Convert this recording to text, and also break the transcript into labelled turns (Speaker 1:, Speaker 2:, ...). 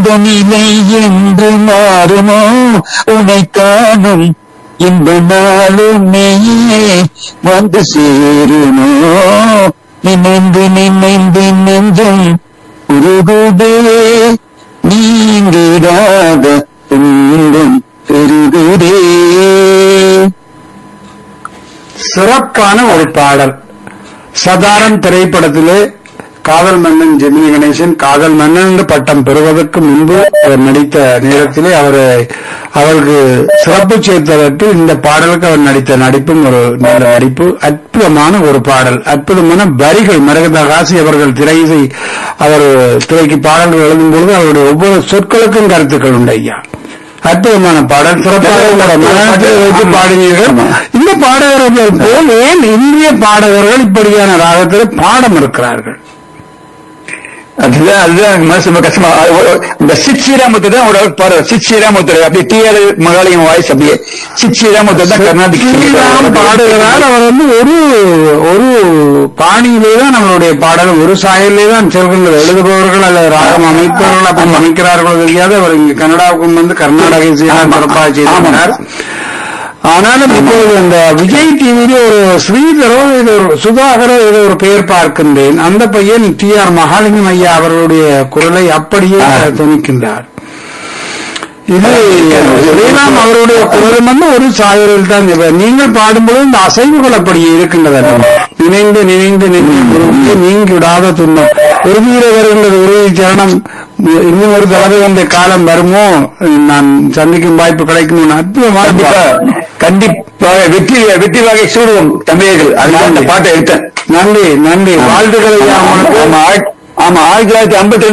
Speaker 1: இந்த நிலை என்று மாறுமோ உனை காணும் இந்த நாளுமே வந்து சேருமோ நினைந்து நினைந்து நெஞ்சம் உருகுதே நீங்கிடாத துன்பம் பெருகுதே
Speaker 2: சிறப்பான ஒரு பாடல் சதாரன் திரைப்படத்திலே காதல் மன்னன் ஜெமினி கணேசன் காதல் மன்னன் என்று பட்டம் பெறுவதற்கு முன்பு அவர் நடித்த நேரத்திலே அவர் அவருக்கு சிறப்பு சேர்த்ததற்கு இந்த பாடலுக்கு அவர் நடித்த நடிப்பும் ஒரு நல்ல நடிப்பு அற்புதமான ஒரு பாடல் அற்புதமான வரிகள் மரகதகாசி அவர்கள் திரை அவர் திரைக்கு பாடல்கள் எழுதும் பொழுது அவருடைய ஒவ்வொரு சொற்களுக்கும் கருத்துக்கள் உண்டு ஐயா அற்புதமான பாடல் சிறப்பாக உங்களோட மனத்தில் வைத்து பாடினீர்கள் இந்த பாடகர்கள் போல் ஏன் இந்திய பாடகர்கள் இப்படியான ராகத்தில் பாடம் இருக்கிறார்கள்
Speaker 1: அதுதான் அதுதான் மனசு ரொம்ப கஷ்டமா அது ஒரு- இந்த சித் ஸ்ரீராமத்து தான் ஒரு பாரு சித் ஸ்ரீராமத்து அப்படியே டிஆர் மகாலயம் வாய்ஸ் அப்படியே சித் ஸ்ரீராமத்து தான் கர்நாடிக்
Speaker 2: ஸ்ரீராம் பாடுகிறார் அவர் வந்து ஒரு ஒரு பாணியிலே தான் நம்மளுடைய பாடல் ஒரு சாயலிலே தான் செல்கின்றது எழுதுபவர்கள் அல்லது ராகம் அமைப்பவர்கள் அப்படி அமைக்கிறார்களோ தெரியாது அவர் இங்கு கன்னடாவுக்கும் வந்து கர்நாடக இசையெல்லாம் சிறப்பாக செய்திருக்கிறார் ஆனாலும் இப்பொழுது இந்த விஜய் டிவியில ஒரு ஸ்ரீதரோ இது ஒரு சுதாகரோ ஏதோ ஒரு பெயர் பார்க்கின்றேன் அந்த பையன் டி ஆர் மகாலிங்கம் ஐயா அவர்களுடைய குரலை அப்படியே துணிக்கின்றார் இது ஸ்ரீராம் அவருடைய குரலும் வந்து ஒரு சாயலில் தான் இப்ப நீங்கள் பாடும்போது இந்த அசைவுகள் அப்படியே இருக்கின்றது நினைந்து நினைந்து நினைந்து நீங்கி விடாத துன்பம் ஒரு வீர வருகின்றது உறுதி சரணம் இன்னும் ஒரு தடவை இந்த காலம் வருமோ நான் சந்திக்கும் வாய்ப்பு கிடைக்கும் அற்புதமான
Speaker 1: கண்டிப்பா
Speaker 2: பாடல்.
Speaker 1: கண்டிப்பாக வெற்றி வெற்றி வகை சூடுவோம் தமிழர்கள் அதுதான் அந்த பாட்டை எடுத்தேன்
Speaker 2: நன்றி நன்றி வாழ்த்துக்களை ஐயா உங்களுக்கு
Speaker 1: ஆமா ஆயிரத்தி- ஆமா ஆயிரத்தி தொள்ளாயிரத்தி ஐம்பத்தி